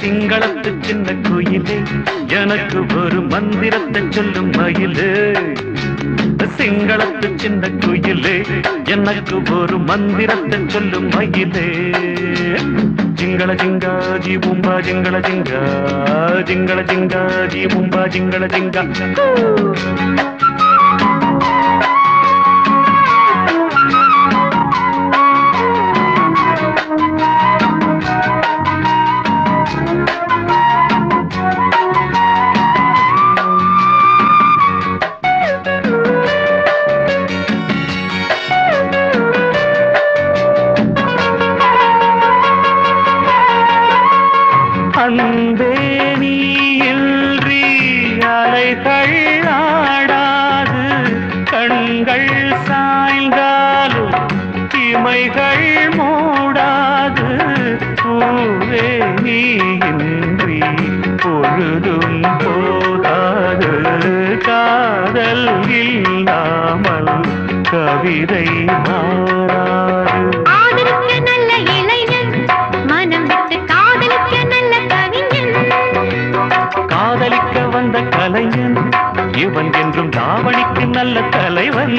சிங்களத்து சின்ன குயிலே எனக்கு ஒரு மந்திரத்தை சொல்லும் மயிலே சிங்களத்து சின்ன குயிலே எனக்கு ஒரு மந்திரத்தை சொல்லும் மயிலே ஜிங்கள ஜிங்கா ஜி பூம்பா ஜிங்கள ஜிங்கா ஜிங்கள ஜிங்கா ஜி பூம்பா ஜிங்கள ஜிங்கா அன்பே நீ இன்றி அலைகள் ஆடாது கண்கள் சாய்ந்தாலும் இமைகள் மூடாது பூவே நீ இன்றி பொழுதும் போகாது காதல் இல்லாமல் கவிதை மாறாது ஆதரிக்க நல்ல இளைஞன் மனம் விட்டு காதலிக்க நல்ல கவிஞன் காதலிக்க வந்த கலைஞன் இவன் என்றும் தாவணிக்கு நல்ல தலைவன்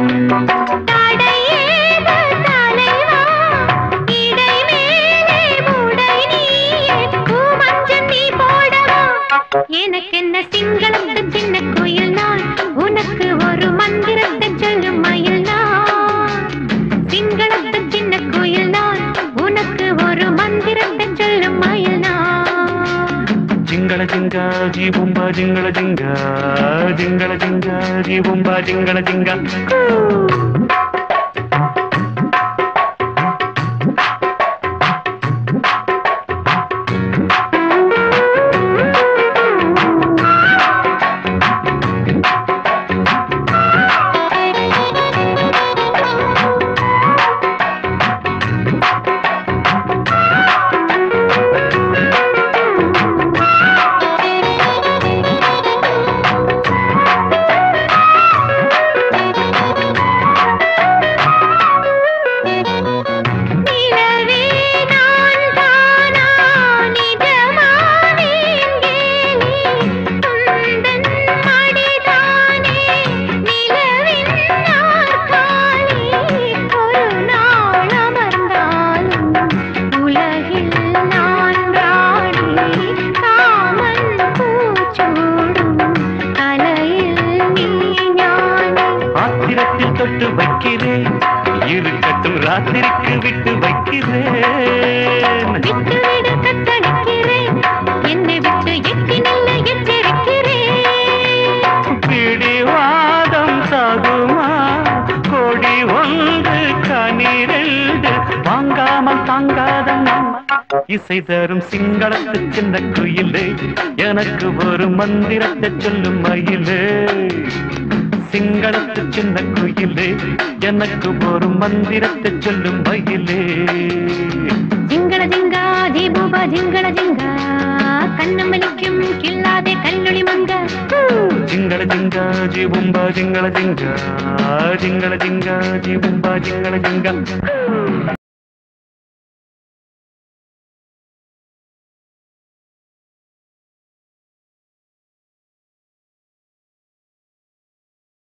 தடையேது தலைவா இடை மேலே முடை நீயே பூமஞ்சம் நீ போடவா எனக்கென்ன சிங்களத்து சின்ன கோயில் நான் உனக்கு ஒரு மந்திரத்தை சொல்லும் மயில் நான் சிங்களத்து சின்ன கோயில் நான் உனக்கு ஒரு மந்திரத்தை சொல்லும் மயில் நான் ஜிங்கள ஜிங்கா ஜி பும்பா ஜிங்கள ஜிங்கா ஜிங்கள ஜிங்கா ஜி பும்பா ஜிங்கள ஜிங்கா நிலவே நான் தானா நிஜமானேன் கேலி துந்தன் மடிதானே நிலவின் நாற்காலி ஒரு நாள் அமர்ந்தாலும் உலகில் நான் ராணி காமன் பூச்சூடும் கலையில் நீ ஞானி ஆத்திரத்தில் தொட்டு வைக்கிறேன் இருக்கட்டும் ராத்திரிக்கு விட்டு வைக்கிறேன் விட்டுவிடு கத்தளிக்கிறேன் என்னை விட்டு எட்டி நல்ல எச்சரிக்கிறேன் பிடிவாதம் சாகுமா கொடி ஒன்று கனிரெண்டு வாங்காமல் தாங்காத நம்ம இசை தரும் சிங்களத்து சின்ன குயிலே எனக்கு ஒரு மந்திரத்தை சொல்லும் மயிலே சிங்களத்து சின்ன குயிலே எனக்கு ஒரு மந்திரத்தை சொல்லும் மயிலே ஜிங்கள ஜிங்கா ஜீபூபா ஜிங்கள ஜிங்கா கண்ணமலிக்கும் கில்லாதே கல்லொளி மங்க జింగళ జింగ జీ బుంబ జింగళ జింగ జింగళ జింగ జీ బుంబ జింగళ జింగ